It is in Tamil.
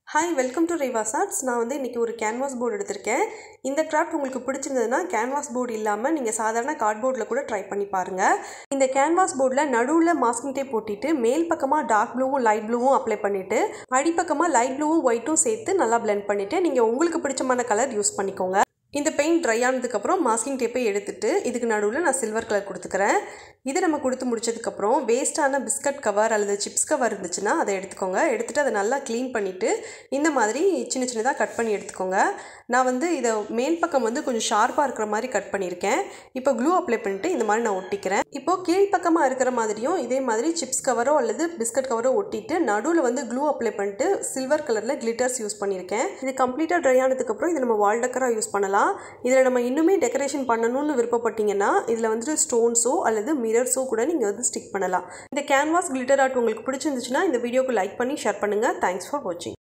hi welcome to Reva's arts நான் வந்து இன்றைக்கி ஒரு கேன்வாஸ் போர்டு எடுத்திருக்கேன் இந்த கிராஃப்ட் உங்களுக்கு பிடிச்சிருந்ததுன்னா கேன்வாஸ் போர்டு இல்லாமல் நீங்கள் சாதாரண கார்ட்போர்டில் கூட ட்ரை பண்ணி பாருங்கள் இந்த கேன்வாஸ் போர்டில் நடுவில் மாஸ்கிங் டேப் போட்டிட்டு மேல் பக்கமாக டார்க் ப்ளூவும் லைட் ப்ளூவும் அப்ளை பண்ணிவிட்டு அடிப்பக்கமாக லைட் ப்ளூவும் ஒயிட்டும் சேர்த்து நல்லா பிளெண்ட் பண்ணிவிட்டு நீங்கள் உங்களுக்கு பிடிச்சமான கலர் யூஸ் பண்ணிக்கோங்க இந்த பெயிண்ட் ட்ரை ஆனதுக்கப்புறம் மாஸ்கிங் டேப்பை எடுத்துட்டு இதுக்கு நடுவில் நான் சில்வர் கலர் கொடுத்துக்கிறேன் இது நம்ம கொடுத்து முடிச்சதுக்கப்புறம் வேஸ்ட்டான பிஸ்கட் கவர் அல்லது சிப்ஸ் கவர் இருந்துச்சுன்னா அதை எடுத்துக்கோங்க எடுத்துகிட்டு அதை நல்லா க்ளீன் பண்ணிவிட்டு இந்த மாதிரி சின்ன சின்னதாக கட் பண்ணி எடுத்துக்கோங்க நான் வந்து இதை மேல் பக்கம் வந்து கொஞ்சம் ஷார்ப்பாக இருக்கிற மாதிரி கட் பண்ணியிருக்கேன் இப்போ க்ளூ அப்ளை பண்ணிட்டு இந்த மாதிரி நான் ஒட்டிக்கிறேன் இப்போது கீழ்ப்பக்கமாக இருக்கிற மாதிரியும் இதே மாதிரி சிப்ஸ் கவரோ அல்லது பிஸ்கட் கவரோ ஒட்டிட்டு நடுவில் வந்து க்ளூ அப்ளை பண்ணிட்டு சில்வர் கலரில் கிளிட்டர்ஸ் யூஸ் பண்ணியிருக்கேன் இது கம்ப்ளீட்டாக ட்ரை ஆனதுக்கப்புறம் இதை நம்ம வால் டெக்கராக யூஸ் பண்ணலாம் இதில் நம்ம இன்னுமே டெக்கரேஷன் பண்ணணும்னு விருப்பப்பட்டீங்கன்னா இதில் வந்துட்டு ஸ்டோன்ஸோ அல்லது மிரர்ஸோ கூட நீங்கள் வந்து ஸ்டிக் பண்ணலாம் இந்த கேன்வாஸ் கிளிட்டர் ஆர்ட் உங்களுக்கு பிடிச்சிருந்துச்சுன்னா இந்த வீடியோக்கு லைக் பண்ணி ஷேர் பண்ணுங்கள் தேங்க்ஸ் ஃபார் வாட்சிங்